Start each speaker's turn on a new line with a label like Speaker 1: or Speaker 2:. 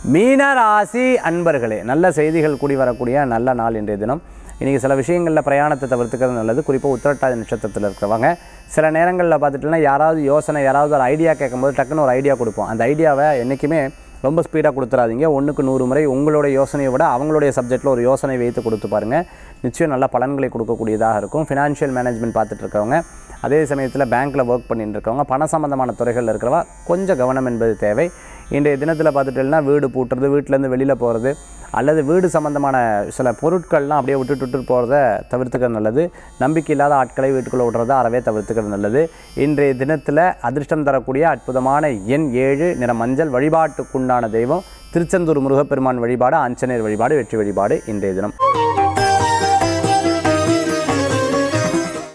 Speaker 1: மீன ராசி அன்பர்களே நல்ல செய்திகள் கூடி வரக்கூடிய நல்ல நாள் இன்றைய தினம் இன்றைக்கி சில விஷயங்களில் பிரயாணத்தை தவிர்த்துக்கிறது நல்லது குறிப்பாக உத்திரட்டாதி நட்சத்திரத்தில் இருக்கிறவங்க சில நேரங்களில் பார்த்துட்டுனா யாராவது யோசனை யாராவது ஒரு ஐடியா கேட்கும்போது டக்குன்னு ஒரு ஐடியா கொடுப்போம் அந்த ஐடியாவை என்றைக்குமே ரொம்ப ஸ்பீடாக கொடுத்துறாதீங்க ஒன்றுக்கு நூறு முறை உங்களோட யோசனையை விட அவங்களுடைய சப்ஜெக்ட்டில் ஒரு யோசனை வைத்து கொடுத்து பாருங்கள் நிச்சயம் நல்ல பலன்களை கொடுக்கக்கூடியதாக இருக்கும் ஃபினான்ஷியல் மேனேஜ்மெண்ட் பார்த்துட்டு இருக்கவங்க அதே சமயத்தில் பேங்க்கில் ஒர்க் பண்ணிட்டு இருக்கவங்க பண சம்பந்தமான துறைகளில் இருக்கிறவா கொஞ்சம் கவனம் என்பது தேவை இன்றைய தினத்தில் பார்த்துட்டேன்னா வீடு பூட்டுறது வீட்டிலேருந்து வெளியில் போகிறது அல்லது வீடு சம்மந்தமான சில பொருட்கள்லாம் அப்படியே விட்டுட்டு விட்டுட்டு போகிறத தவிர்த்துக்கிறது நல்லது நம்பிக்கை இல்லாத ஆட்களை வீட்டுக்குள்ளே விடுறத அறவே தவிர்த்துக்கிறது நல்லது இன்றைய தினத்தில் அதிர்ஷ்டம் தரக்கூடிய அற்புதமான எண் ஏழு நிற மஞ்சள் வழிபாட்டுக்குண்டான தெய்வம் திருச்செந்தூர் முருகப்பெருமான் வழிபாடு ஆஞ்சநேயர் வழிபாடு வெற்றி வழிபாடு இன்றைய தினம்